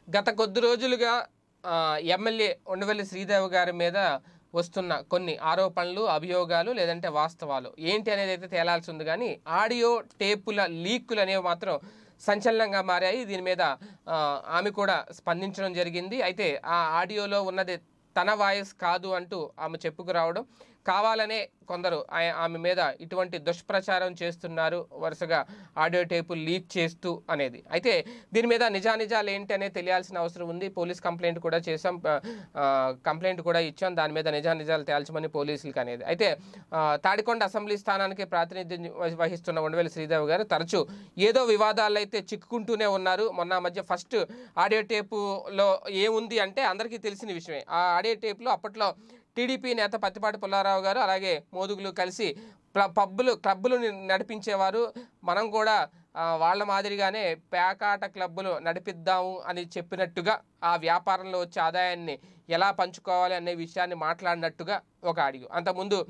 గత కొద్ది రోజులుగా ఆ, ఎమ్మెల్యే ఉండవల్లి శ్రీదేవి గారి మీద వస్తున్న కొన్ని ఆరోపణలు అభియోగాలు లేదంటే వాస్తవాలు ఏంటి అనేది అయితే తేలాల్సి ఉంది కానీ ఆడియో టేపుల లీకులు అనేవి మాత్రం సంచలనంగా మారాయి దీని మీద ఆ, ఆమె కూడా స్పందించడం జరిగింది అయితే ఆ ఆడియోలో ఉన్నది తన వాయిస్ కాదు అంటూ ఆమె చెప్పుకురావడం కావాలనే కొందరు ఆయ- ఆమె మీద ఇటువంటి దుష్ప్రచారం చేస్తున్నారు వరుసగా ఆడియో టేపు లీక్ చేస్తూ అనేది అయితే దీని మీద నిజానిజాలు ఏంటి అనేది తెలియాల్సిన అవసరం ఉంది పోలీస్ కంప్లైంట్ కూడా చేసాం ఆ, ఆ, కంప్లైంట్ కూడా ఇచ్చాం దాని మీద నిజానిజాలు తేల్చమని పోలీసులకి అనేది అయితే ఆ, తాడికొండ అసెంబ్లీ స్థానానికి ప్రాతినిధ్యం వహి- వహిస్తున్న ఉండవేలి శ్రీదేవి గారు తరచూ ఏదో వివాదాలు అయితే చిక్కుకుంటూనే ఉన్నారు మొన్న ఆ మధ్య ఫస్ట్ ఆడియో టేపులో ఏముంది అంటే అందరికీ తెలిసిన విషయమే ఆ ఆడియో టేపులో అప్పట్లో టీడీపీ నేత పత్తిపాటి పుల్లారావు గారు అలాగే మోదుగులు కలిసి ప్ల- పబ్బులు క్లబ్బులు ని- నడిపించేవారు మనం కూడా ఆ, వాళ్ళ మాదిరిగానే పేకాట క్లబ్బులు నడిపిద్దాము అని చెప్పినట్టుగా ఆ వ్యాపారంలో వచ్చే ఆదాయాన్ని ఎలా పంచుకోవాలి అనే విషయాన్ని మాట్లాడినట్టుగా ఒక ఆడియో అంతకుముందు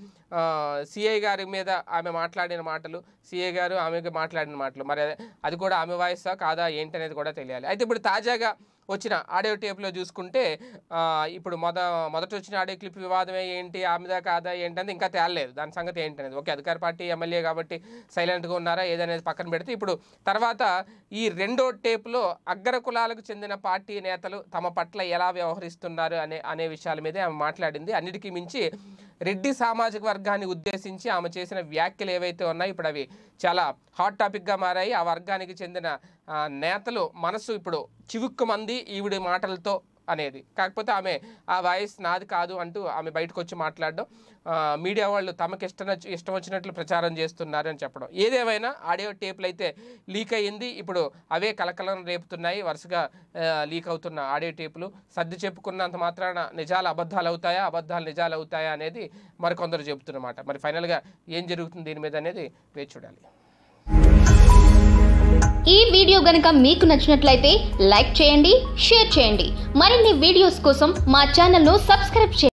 సిఐ గారి మీద ఆమె మాట్లాడిన మాటలు సిఐ గారు ఆమెకి మాట్లాడిన మాటలు మరి అది కూడా ఆమె వాయిసా కాదా ఏంటి అనేది కూడా తెలియాలి అయితే ఇప్పుడు తాజాగా వచ్చిన ఆడియో టేప్లో చూసుకుంటే ఆ, ఇప్పుడు మొద మొదట వచ్చిన ఆడియో క్లిప్ వివాదమే ఏంటి ఆమెదా కాదా ఏంటనేది ఇంకా తేలలేదు దాని సంగతి ఏంటనేది ఓకే అధికార పార్టీ ఎమ్మెల్యే కాబట్టి సైలెంట్గా ఉన్నారా ఏదనేది పక్కన పెడితే ఇప్పుడు తర్వాత ఈ రెండో టేప్లో అగ్ర కులాలకు చెందిన పార్టీ నేతలు తమ పట్ల ఎలా వ్యవహరిస్తున్నారు అనే అనే విషయాల మీదే ఆమె మాట్లాడింది అన్నిటికీ మించి రెడ్డి సామాజిక వర్గాన్ని ఉద్దేశించి ఆమె చేసిన వ్యాఖ్యలు ఏవైతే ఉన్నాయో ఇప్పుడు అవి చాలా హాట్ టాపిక్గా మారాయి ఆ వర్గానికి చెందిన ఆ, నేతలు మనసు ఇప్పుడు చివుక్కుమంది ఈవిడి మాటలతో అనేది కాకపోతే ఆమె ఆ వాయిస్ నాది కాదు అంటూ ఆమె బయటకు వచ్చి మాట్లాడడం ఆ, మీడియా వాళ్ళు తమకి ఇష్టం ఇష్టం వచ్చినట్లు ప్రచారం చేస్తున్నారు అని చెప్పడం ఏదేమైనా ఆడియో టేపులు అయితే లీక్ అయ్యింది ఇప్పుడు అవే కలకలం రేపుతున్నాయి వరుసగా ఆ, లీక్ అవుతున్న ఆడియో టేపులు సర్ది చెప్పుకున్నంత మాత్రాన నిజాలు అబద్ధాలు అవుతాయా అబద్ధాలు నిజాలు అవుతాయా అనేది మరికొందరు చెబుతున్నమాట మరి ఫైనల్గా ఏం జరుగుతుంది దీని మీద అనేది వేచి చూడాలి ఈ వీడియో గనుక మీకు నచ్చినట్లయితే లైక్ చేయండి షేర్ చేయండి మరిన్ని వీడియోస్ కోసం మా ఛానల్ను సబ్స్క్రైబ్ చేయండి